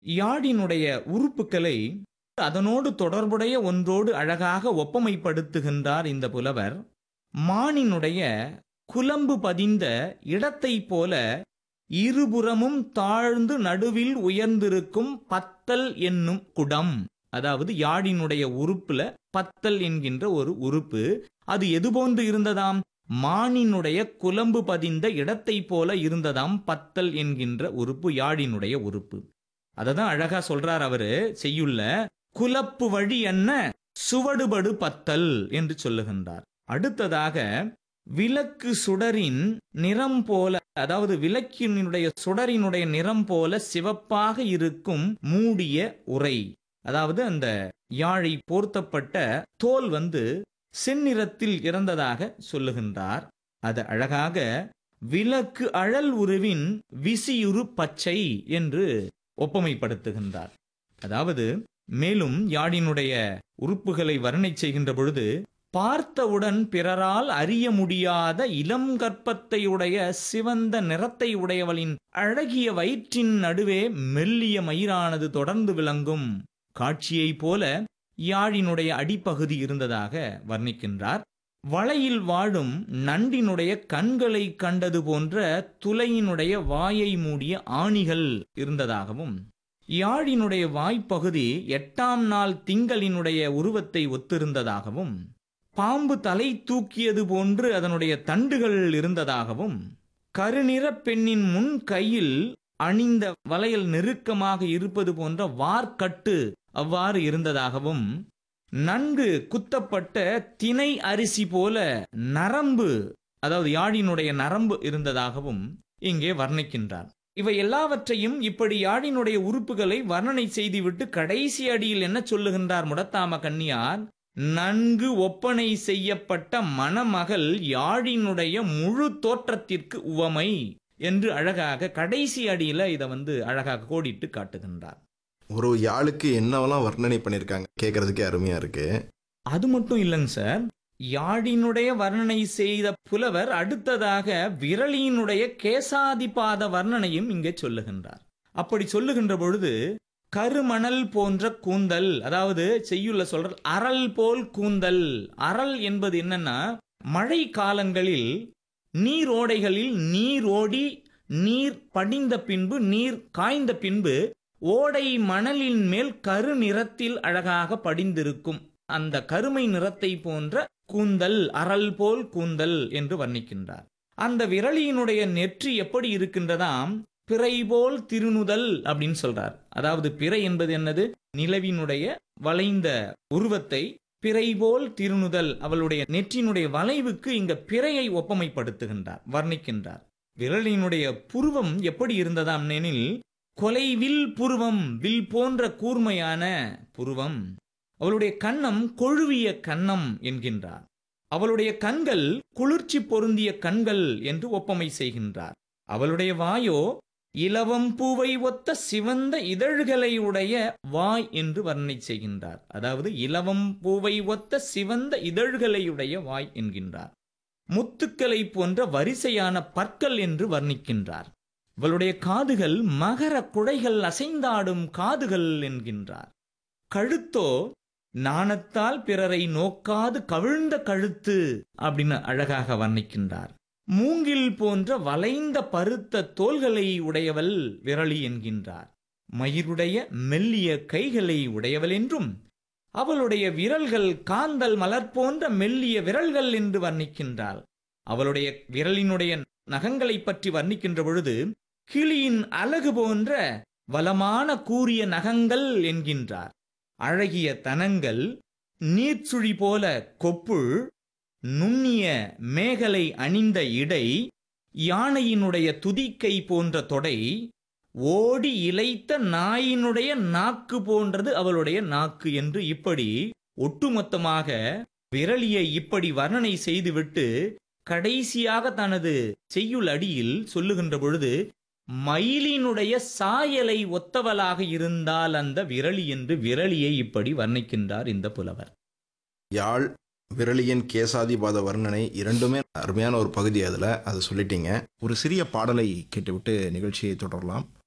யாழினுடைய உறுப்புகளை அதனோடு தொடர்புடைய ஒன்றோடு அழகாக ஒப்பமைப்படுத்துகின்றார் இந்த புலவர் மானினுடைய குலம்பு பதிந்த இடத்தைப் போல இருபுறமும் தாழ்ந்து நடுவில் உயர்ந்திருக்கும் பத்தல் என்னும் குடம் அதாவது யாழினுடைய உறுப்புல பத்தல் என்கின்ற ஒரு உறுப்பு அது எது போன்று இருந்ததாம் மானினுடைய குலம்பு பதிந்த இடத்தைப் போல இருந்ததாம் பத்தல் என்கின்ற உறுப்பு யாழினுடைய உறுப்பு அததான் அழகா சொல்றார் அவரு செய்யுள்ள குலப்பு வழி என்ன சுவடுபடு பத்தல் என்று சொல்லுகின்றார் அடுத்ததாக விளக்கு சுடரின் நிறம் போல அதாவது விளக்கினுடைய சுடரினுடைய நிறம் போல சிவப்பாக இருக்கும் மூடிய உரை அதாவது அந்த யாழை போர்த்தப்பட்ட தோல் வந்து செந்நிறத்தில் இறந்ததாக சொல்லுகின்றார் அது அழகாக விளக்கு அழல் உருவின் விசியுறு பச்சை என்று ஒப்பமைப்படுத்துகின்றார் அதாவது மேலும் யாழினுடைய உறுப்புகளை வர்ணனை செய்கின்ற பொழுது பார்த்தவுடன் பிறரால் அறிய முடியாத இளம் கற்பத்தையுடைய சிவந்த நிறத்தை உடையவளின் அழகிய வயிற்றின் நடுவே மெல்லிய மயிரானது தொடர்ந்து விளங்கும் காட்சியைப் போல யாழினுடைய அடிப்பகுதி இருந்ததாக வர்ணிக்கின்றார் வளையில் வாழும் நண்டினுடைய கண்களை கண்டது போன்ற துளையினுடைய வாயை மூடிய ஆணிகள் இருந்ததாகவும் யாழினுடைய வாய்ப்பகுதி எட்டாம் நாள் திங்களினுடைய உருவத்தை ஒத்திருந்ததாகவும் பாம்பு தலை தூக்கியது போன்று அதனுடைய தண்டுகள் இருந்ததாகவும் கருநிற பெண்ணின் முன் கையில் அணிந்த வளையல் நெருக்கமாக இருப்பது போன்ற வார்க்கட்டு அவ்வாறு இருந்ததாகவும் நன்கு குத்தப்பட்ட தினை அரிசி போல நரம்பு அதாவது யாழினுடைய நரம்பு இருந்ததாகவும் இங்கே வர்ணிக்கின்றார் இவை எல்லாவற்றையும் இப்படி யாழினுடைய உறுப்புகளை வர்ணனை செய்துவிட்டு கடைசி அடியில் என்ன சொல்லுகின்றார் முடத்தாம கன்னியார் நன்கு ஒப்பனை செய்யப்பட்ட மணமகள் யாழினுடைய முழு தோற்றத்திற்கு உவமை என்று அழகாக கடைசி அடியில இதை வந்து அழகாக கோடிட்டு காட்டுகின்றார் ஒரு யாழுக்கு என்னவெல்லாம் வர்ணனை பண்ணியிருக்காங்க கேட்கறதுக்கே அருமையா இருக்கு அது மட்டும் இல்லைங்க சார் யாழினுடைய வர்ணனை செய்த புலவர் அடுத்ததாக விரலியினுடைய கேசாதிபாத வர்ணனையும் இங்கே சொல்லுகின்றார் அப்படி சொல்லுகின்ற பொழுது கருமணல் போன்ற கூந்தல் அதாவது செய்யுள்ள சொல்ற அரல் போல் கூந்தல் அரல் என்பது என்னன்னா மழை காலங்களில் நீரோடைகளில் நீர் ஓடி நீர் படிந்த பின்பு நீர் காய்ந்த பின்பு ஓடை மணலின் மேல் கரு நிறத்தில் அழகாக படிந்திருக்கும் அந்த கருமை நிறத்தை போன்ற கூந்தல் அரல் போல் கூந்தல் என்று வர்ணிக்கின்றார் அந்த விரலியினுடைய நெற்றி எப்படி இருக்கின்றதாம் பிறை போல் திருநுதல் அப்படின்னு சொல்றார் அதாவது பிறை என்பது என்னது நிலவினுடைய வளைந்த உருவத்தை பிறை போல் திருநுதல் அவளுடைய நெற்றினுடைய வளைவுக்கு இங்க பிறையை ஒப்பமைப்படுத்துகின்றார் வர்ணிக்கின்றார் விரலினுடைய புருவம் எப்படி இருந்ததாம் எனில் கொலைவில் புருவம் வில் போன்ற கூர்மையான புருவம் அவளுடைய கன்னம் கொழுவிய கன்னம் என்கின்றார் அவளுடைய கண்கள் குளிர்ச்சி பொருந்திய கண்கள் என்று ஒப்பமை செய்கின்றார் அவளுடைய வாயோ இலவம் பூவை ஒத்த சிவந்த இதழ்களை உடைய வாய் என்று வர்ணனை செய்கின்றார் அதாவது இலவம் பூவை ஒத்த சிவந்த இதழ்களையுடைய வாய் என்கின்றார் முத்துக்களை போன்ற வரிசையான பற்கள் என்று வர்ணிக்கின்றார் இவளுடைய காதுகள் மகர குழைகள் அசைந்தாடும் காதுகள் என்கின்றார் கழுத்தோ நாணத்தால் பிறரை நோக்காது கவிழ்ந்த கழுத்து அப்படின்னு அழகாக வர்ணிக்கின்றார் மூங்கில் போன்ற வளைந்த பருத்த தோள்களை உடையவள் விரலி என்கின்றார் மயிருடைய மெல்லிய கைகளை உடையவள் என்றும் அவளுடைய விரல்கள் காந்தல் மலர் போன்ற மெல்லிய விரல்கள் என்று வர்ணிக்கின்றாள் அவளுடைய விரலினுடைய நகங்களை பற்றி வர்ணிக்கின்ற பொழுது கிளியின் அழகு போன்ற வளமான கூரிய நகங்கள் என்கின்றார் அழகிய தனங்கள் நீர்ச்சுழி போல கொப்புள் நுண்ணிய மேகலை அணிந்த இடை யானையினுடைய துதிக்கை போன்ற தொடை ஓடி இளைத்த நாயினுடைய நாக்கு போன்றது அவளுடைய நாக்கு என்று இப்படி ஒட்டுமொத்தமாக விரலியை இப்படி வர்ணனை செய்துவிட்டு கடைசியாக தனது செய்யுள் அடியில் சொல்லுகின்ற பொழுது மயிலினுடைய சாயலை ஒத்தவளாக இருந்தால் அந்த விரலி என்று விரலியை இப்படி வர்ணிக்கின்றார் இந்த புலவர் யாழ் விரலியின் கேசாதிபாத வர்ணனை இரண்டுமே அருமையான ஒரு பகுதி அதில் அதை சொல்லிட்டீங்க ஒரு சிறிய பாடலை கேட்டுவிட்டு நிகழ்ச்சியை தொடரலாம்